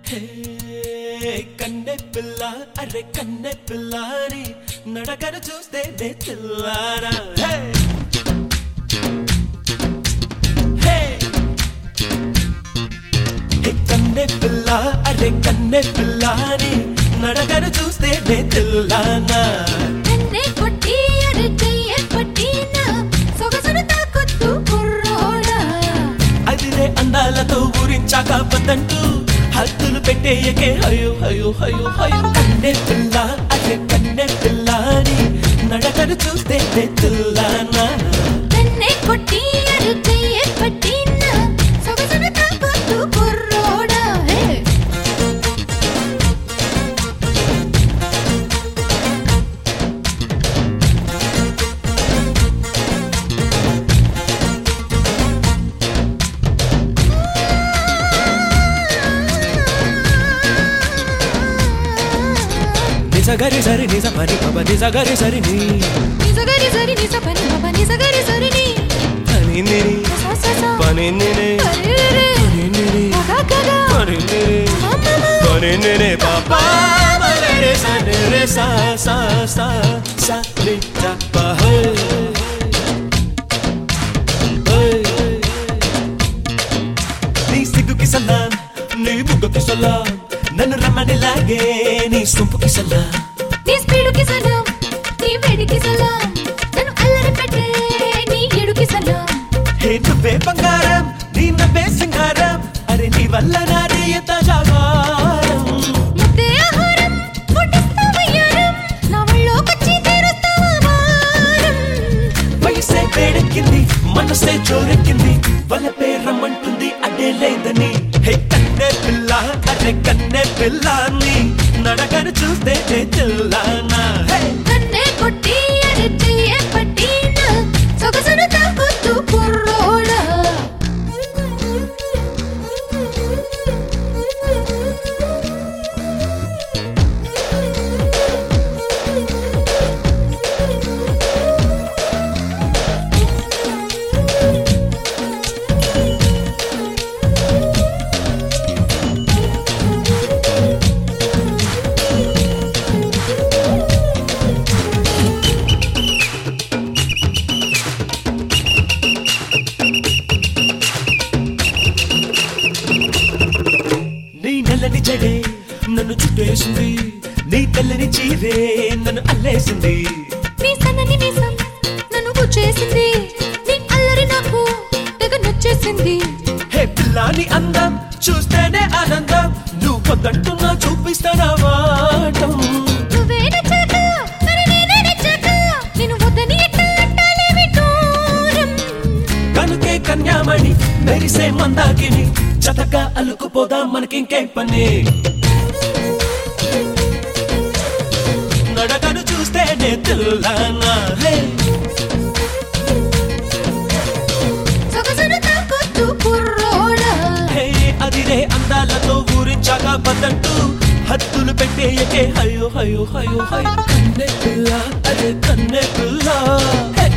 హే, కన్నె పిల్ల అరే కన్నె పిల్లాని నడకను చూస్తే నే తెల్లారా హే! హే! హే, కన్నె పిల్ల అరే కన్నె పిల్లాని నడకను చూస్తే నే తెల్లానా నన్నే కొట్టి అరచెయ్యే పట్టిన సొగసును తాకొద్దు కుర్రోడా అదిరే అందాలతో ఊరించాక పద్దంటూ హద్దులు పెట్టేయకే హయో హయో హయో హయో కన్నె పిల్ల అరే కన్నె పిల్లాని నడకను చూస్తే తెల్లానా నన్నే కొట్టి అరచెయ్యే పట్టిన సొగసును తాకొద్దు కుర్రోడా హే నిజగరి సరి నిజ పని పబ నిజగరి సరి నీ నిజగరి సరి నిజ పని బాబా నిజగరి సరి ని పని నిని సా సా సా పని నిని అరే రే పని నిని గగా గగా పని నిని మమ్మ పని నిని పాపా మరే రే సా ని రే సా సా సా సా ని జా పా హే హే. నీ సిగ్గుకి సలాం నీ బుగ్గకి సలాం నన్ను రమ్మని లాగే నీ సొంపుకి సలాం నీ స్పీడుకి సలాం నీ వేడికి సలాం నన్ను అల్లరి పెట్టే నీ ఏడుకి సలాం హే నువ్వే బంగారం నీ నవ్వే సింగారం అరే నీ వల్ల నాది ఎంత జాగారం ముద్దే ఆహారం పుట్టిస్తావయ్యారం నా ఒళ్ళోకొచ్చి తీరుస్తావా భారం వయసే వేడెక్కింది మనసే జోరెక్కింది వలపే రమ్మంటుంది అడే లేదని హే కన్నె పిల్ల అరే కన్నె పిల్ల నీ నడకను చూస్తే నే తెల్లానా హే నన్నే కొట్టి అరచెయ్యే పట్టిన సొగసును తాకొద్దు కుర్రోడా నీ నల్లని జడే నన్ను చుట్టేసింది నీ తెల్లని చీరే నన్ను అల్లేసింది నీ సన్నని మీసం నన్ను గుచ్చేసింది నీ అల్లరి నాకు తెగ నచ్చేసింది హే పిల్లాని అందం చూస్తేనే ఆనందం నువ్వు పొద్దంటున్నా చూపిస్తానా వాటం నువ్వే నచ్చాక మరి నేనే నచ్చాక నేను వద్దని ఎట్లా అంటాలేవి దూరం కనుకే కన్యామణి మెరిసే మందాకిని చతక అల్లుకుపోదాం మనకింకేం పని నడకను చూస్తేనే తెల్లానా హే సొగసును తాకొద్దు కుర్రోడా హే అదిరే అందాలతో ఊరించాక పదంటూ హద్దులు పెట్టేయకే హయో హయో హయో హయో కన్నె పిల్ల అదే కన్నె పిల్ల హే